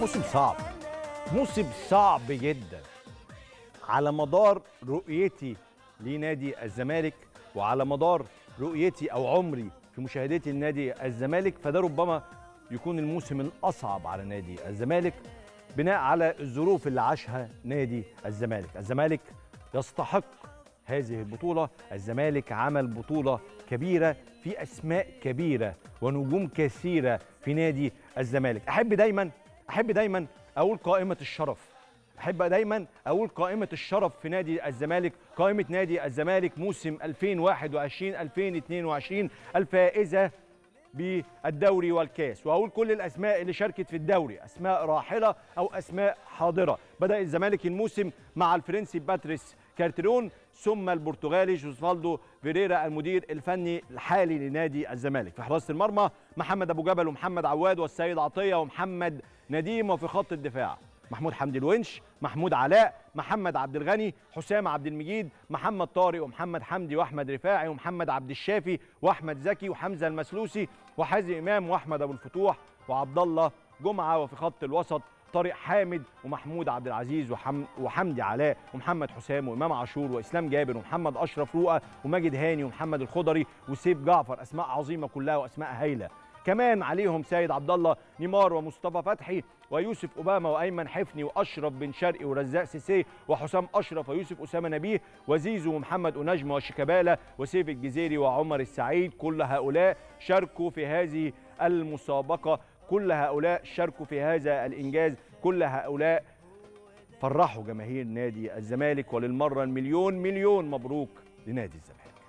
موسم صعب موسم صعب جدا على مدار رؤيتي لنادي الزمالك وعلى مدار رؤيتي او عمري في مشاهدتي لنادي الزمالك فده ربما يكون الموسم الاصعب على نادي الزمالك بناء على الظروف اللي عاشها نادي الزمالك الزمالك يستحق هذه البطولة الزمالك عمل بطولة كبيرة في أسماء كبيرة ونجوم كثيرة في نادي الزمالك أحب دايما أحب دايما أقول قائمة الشرف أحب دايما أقول قائمة الشرف في نادي الزمالك قائمة نادي الزمالك موسم 2021 2022 الفائزة بالدوري والكاس واقول كل الاسماء اللي شاركت في الدوري اسماء راحله او اسماء حاضره بدا الزمالك الموسم مع الفرنسي باتريس كارترون ثم البرتغالي جوزفالدو فيريرا المدير الفني الحالي لنادي الزمالك في حراسه المرمى محمد ابو جبل ومحمد عواد والسيد عطيه ومحمد نديم وفي خط الدفاع محمود حمدي الونش محمود علاء محمد عبد الغني حسام عبد المجيد محمد طارق ومحمد حمدي واحمد رفاعي ومحمد عبد الشافي واحمد زكي وحمزه المسلوسي وحازم امام واحمد ابو الفتوح وعبد الله جمعه وفي خط الوسط طارق حامد ومحمود عبد العزيز وحم وحمدي علاء ومحمد حسام وامام عاشور واسلام جابر ومحمد اشرف رؤى وماجد هاني ومحمد الخضري وسيف جعفر اسماء عظيمه كلها واسماء هايله كمان عليهم سيد عبد الله نيمار ومصطفى فتحي ويوسف اوباما وايمن حفني واشرف بن شرقي ورزاق سيسي وحسام اشرف ويوسف اسامه نبيه وزيزو ومحمد انجم وشيكابالا وسيف الجزيري وعمر السعيد كل هؤلاء شاركوا في هذه المسابقه كل هؤلاء شاركوا في هذا الانجاز كل هؤلاء فرحوا جماهير نادي الزمالك وللمره المليون مليون مبروك لنادي الزمالك